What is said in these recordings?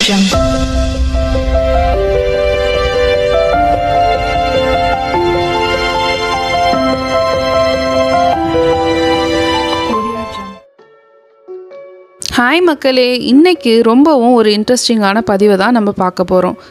Jungle. Audio Jungle. Hi மக்களே இன்னைக்கு ரொம்பவும் ஒரு இன்ட்ரெஸ்டிங்கான பதிவை தான் நம்ம பார்க்க போகிறோம்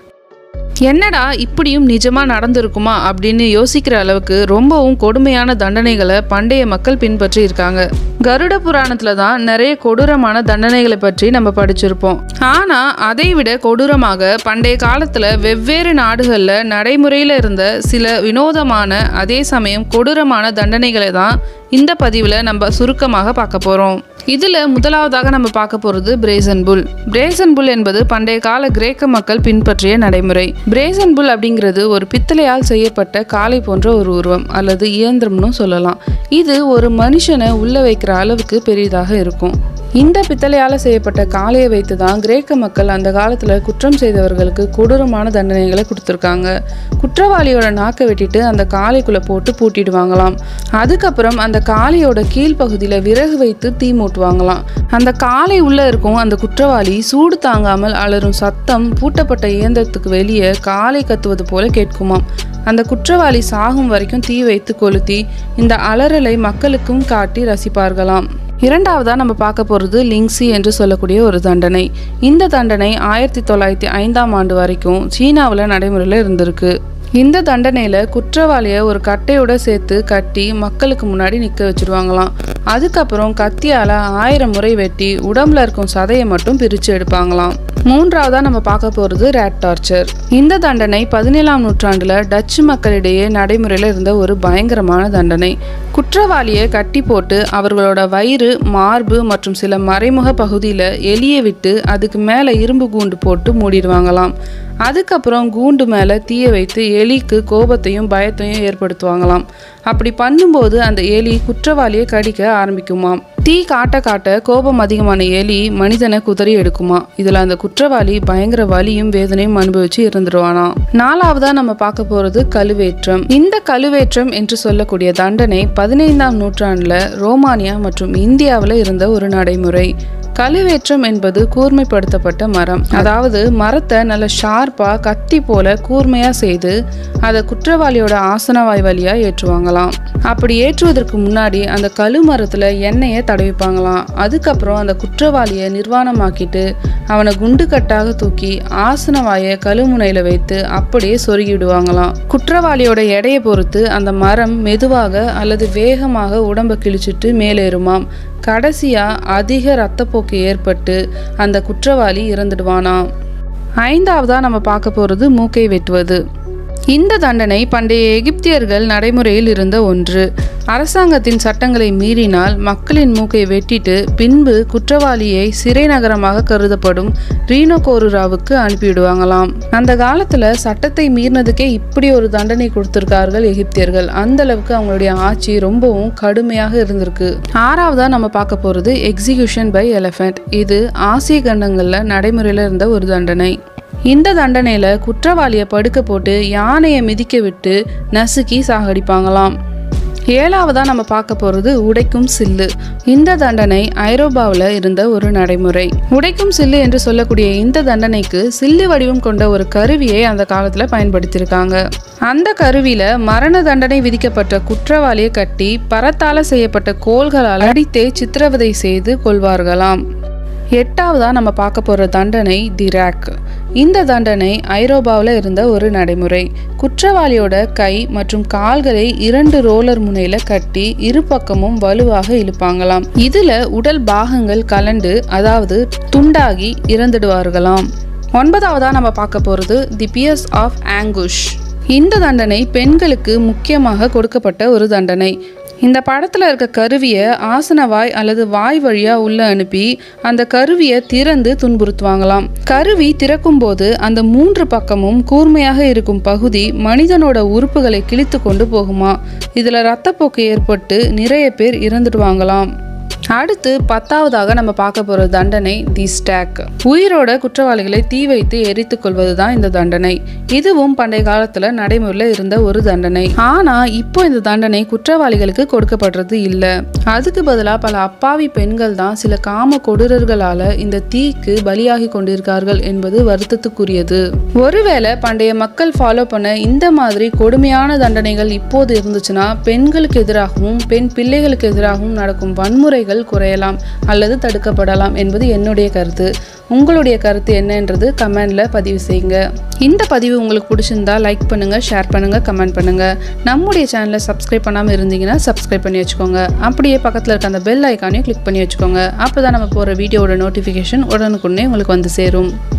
என்னடா இப்படியும் நிஜமாக நடந்திருக்குமா அப்படின்னு யோசிக்கிற அளவுக்கு ரொம்பவும் கொடுமையான தண்டனைகளை பண்டைய மக்கள் பின்பற்றி இருக்காங்க கருட புராணத்தில் தான் நிறைய கொடூரமான தண்டனைகளை பற்றி நம்ம படிச்சிருப்போம் ஆனால் அதை விட கொடூரமாக பண்டைய காலத்தில் வெவ்வேறு நாடுகளில் நடைமுறையில் இருந்த சில வினோதமான அதே சமயம் கொடூரமான தண்டனைகளை தான் இந்த பதிவில் நம்ம சுருக்கமாக பார்க்க போகிறோம் இதில் முதலாவதாக நம்ம பார்க்க போகிறது பிரேசன் புல் பிரேசன் புல் என்பது பண்டைய கால கிரேக்க மக்கள் பின்பற்றிய நடைமுறை பிரேசன் புல் அப்படிங்கிறது ஒரு பித்தளையால் செய்யப்பட்ட காளை போன்ற ஒரு உருவம் அல்லது இயந்திரம்னு சொல்லலாம் இது ஒரு மனுஷனை உள்ள வைக்கிற அளவுக்கு பெரியதாக இருக்கும் இந்த பித்தளையால் செய்யப்பட்ட காளையை வைத்து தான் கிரேக்க மக்கள் அந்த காலத்தில் குற்றம் செய்தவர்களுக்கு கொடூரமான தண்டனைகளை கொடுத்துருக்காங்க குற்றவாளியோட நாக்கை வெட்டிட்டு அந்த காளைக்குள்ளே போட்டு பூட்டிடுவாங்களாம் அதுக்கப்புறம் அந்த காளையோட கீழ்ப்பகுதியில் விறகு வைத்து தீ மூட்டுவாங்களாம் அந்த காளை உள்ளே இருக்கும் அந்த குற்றவாளி சூடு தாங்காமல் அலறும் சத்தம் பூட்டப்பட்ட இயந்திரத்துக்கு வெளியே காளை கத்துவது போல கேட்குமாம் அந்த குற்றவாளி சாகும் வரைக்கும் தீ வைத்து கொளுத்தி இந்த அலறலை மக்களுக்கும் காட்டி ரசிப்பார்களாம் இரண்டாவதா நம்ம பார்க்க போகிறது லிங்ஸி என்று சொல்லக்கூடிய ஒரு தண்டனை இந்த தண்டனை ஆயிரத்தி தொள்ளாயிரத்தி ஐந்தாம் ஆண்டு வரைக்கும் சீனாவில் நடைமுறையில் இருந்திருக்கு இந்த தண்டனையில் குற்றவாளியை ஒரு கட்டையோட சேர்த்து கட்டி மக்களுக்கு முன்னாடி நிற்க வச்சிருவாங்களாம் அதுக்கப்புறம் கத்தியால் ஆயிரம் முறை வெட்டி உடம்புல இருக்கும் சதையை மட்டும் பிரித்து எடுப்பாங்களாம் மூன்றாவதா நம்ம பார்க்க போகிறது ரேட் டார்ச்சர் இந்த தண்டனை பதினேழாம் நூற்றாண்டில் டச்சு மக்களிடையே நடைமுறையில் இருந்த ஒரு பயங்கரமான தண்டனை குற்றவாளியை கட்டி போட்டு அவர்களோட வயிறு மார்பு மற்றும் சில மறைமுக பகுதியில் எலியை விட்டு அதுக்கு மேலே இரும்பு கூண்டு போட்டு மூடிடுவாங்களாம் அதுக்கப்புறம் கூண்டு மேலே தீயை வைத்து எலிக்கு கோபத்தையும் பயத்தையும் ஏற்படுத்துவாங்களாம் அப்படி பண்ணும்போது அந்த எலி குற்றவாளியை கடிக்க ஆரம்பிக்குமாம் தீ காட்ட காட்ட கோபம் அதிகமான எலி மனிதனை குதறி எடுக்குமா இதில் அந்த குற்றவாளி பயங்கர வலியும் வேதனையும் அனுபவிச்சு இருந்துருவானாம் நாலாவதா நம்ம பார்க்க போறது கழுவேற்றம் இந்த கழுவேற்றம் என்று சொல்லக்கூடிய தண்டனை பதினைந்தாம் நூற்றாண்டுல ரோமானியா மற்றும் இந்தியாவில் இருந்த ஒரு நடைமுறை கழுவேற்றம் என்பது கூர்மைப்படுத்தப்பட்ட மரம் அதாவது மரத்தை நல்ல ஷார்ப்பா கத்தி போல கூர்மையா செய்து அதை குற்றவாளியோட ஆசனவாய் வழியா ஏற்றுவாங்களாம் அப்படி ஏற்றுவதற்கு முன்னாடி அந்த கழு மரத்துல எண்ணெயை தடவிப்பாங்களாம் அதுக்கப்புறம் அந்த குற்றவாளியை நிர்வாணமாக்கிட்டு அவனை குண்டு கட்டாக தூக்கி ஆசனவாயை கழுமுனையில வைத்து அப்படியே சொருகி விடுவாங்களாம் குற்றவாளியோட எடையை பொறுத்து அந்த மரம் மெதுவாக அல்லது வேகமாக உடம்பை கிழிச்சிட்டு மேலேறுமாம் கடைசியா அதிக இரத்தப்போக்கு ஏற்பட்டு அந்த குற்றவாளி இறந்துடுவானாம் ஐந்தாவதா நம்ம பார்க்க போறது மூக்கை வெட்டுவது இந்த தண்டனை பண்டைய எகிப்தியர்கள் நடைமுறையில் இருந்த ஒன்று அரசாங்கத்தின் சட்டங்களை மீறினால் மக்களின் மூக்கை வெட்டிட்டு பின்பு குற்றவாளியை சிறை நகரமாக கருதப்படும் ரீனோகோருராவுக்கு அனுப்பிவிடுவாங்களாம் அந்த காலத்துல சட்டத்தை மீறினதுக்கே இப்படி ஒரு தண்டனை கொடுத்திருக்கார்கள் எகிப்தியர்கள் அந்த அளவுக்கு அவங்களுடைய ஆட்சி ரொம்பவும் கடுமையாக இருந்திருக்கு ஆறாவதா நம்ம பார்க்க போறது எக்ஸிகியூஷன் பை எலஃபென்ட் இது ஆசிய கண்டங்கள்ல நடைமுறையில் இருந்த ஒரு தண்டனை இந்த தண்டனையில் குற்றவாளியை படுக்க போட்டு யானையை மிதிக்க விட்டு நசுக்கி சாகடிப்பாங்களாம் ஏழாவதா நம்ம பார்க்க போகிறது உடைக்கும் சில்லு இந்த தண்டனை ஐரோப்பாவில் இருந்த ஒரு நடைமுறை உடைக்கும் சில்லு என்று சொல்லக்கூடிய இந்த தண்டனைக்கு சில்லு வடிவம் கொண்ட ஒரு கருவியை அந்த காலத்தில் பயன்படுத்தியிருக்காங்க அந்த கருவியில் மரண தண்டனை விதிக்கப்பட்ட குற்றவாளியை கட்டி பரத்தால செய்யப்பட்ட கோள்களால் அடித்தே சித்திரவதை செய்து கொள்வார்களாம் எட்டாவதா நம்ம பார்க்க போகிற தண்டனை திராக் இந்த தண்டனை ஐரோப்பாவில் இருந்த ஒரு நடைமுறை குற்றவாளியோட கை மற்றும் கால்களை இரண்டு ரோலர் முனையில் கட்டி இரு பக்கமும் வலுவாக இழுப்பாங்களாம் இதில் உடல் பாகங்கள் கலண்டு அதாவது துண்டாகி இறந்துடுவார்களாம் ஒன்பதாவதா நம்ம பார்க்க போகிறது தி பியர்ஸ் ஆஃப் ஆங்குஷ் இந்த தண்டனை பெண்களுக்கு முக்கியமாக கொடுக்கப்பட்ட ஒரு தண்டனை இந்த படத்தில் இருக்க கருவியை ஆசனவாய் அல்லது வாய் வழியாக உள்ள அனுப்பி அந்த கருவியை திறந்து துன்புறுத்துவாங்களாம் கருவி திறக்கும் போது அந்த மூன்று பக்கமும் கூர்மையாக இருக்கும் பகுதி மனிதனோட உறுப்புகளை கிழித்து கொண்டு போகுமா இதில் ரத்தப்போக்கு ஏற்பட்டு நிறைய பேர் இறந்துடுவாங்களாம் அடுத்து பத்தாவதாக நம்ம பார்க்க போகிற தண்டனை தி ஸ்டாக் உயிரோட குற்றவாளிகளை தீ வைத்து எரித்துக் கொள்வது தான் இந்த தண்டனை இதுவும் பண்டைய காலத்தில் நடைமுறையில் இருந்த ஒரு தண்டனை ஆனால் இப்போ இந்த தண்டனை குற்றவாளிகளுக்கு கொடுக்கப்படுறது இல்லை அதுக்கு பதிலாக பல அப்பாவி பெண்கள் தான் சில காம கொடூரர்களால் இந்த தீக்கு பலியாகி கொண்டிருக்கார்கள் என்பது வருத்தத்துக்குரியது ஒருவேளை பண்டைய மக்கள் ஃபாலோ பண்ண இந்த மாதிரி கொடுமையான தண்டனைகள் இப்போது இருந்துச்சுன்னா பெண்களுக்கு எதிராகவும் பெண் பிள்ளைகளுக்கு எதிராகவும் நடக்கும் வன்முறைகள் குறையலாம் அல்லது தடுக்கப்படலாம் என்பது என்னுடைய கருத்து உங்களுடைய கருத்து என்னன்றது கமெண்ட்ல பதிவு செய்யுங்க இந்த பதிவு உங்களுக்கு பிடிச்சிருந்தா லைக் பண்ணுங்க ஷேர் பண்ணுங்க கமெண்ட் பண்ணுங்க நம்முடைய சேனலை சப்ஸ்கிரைப் பண்ணாமல் இருந்தீங்கன்னா சப்ஸ்கிரைப் பண்ணி வச்சுக்கோங்க அப்படியே பக்கத்தில் இருக்க அந்த பெல் ஐக்கானையும் கிளிக் பண்ணி வச்சுக்கோங்க அப்போ தான் நம்ம போகிற வீடியோவோட நோட்டிஃபிகேஷன் உடனுக்குடனே உங்களுக்கு வந்து சேரும்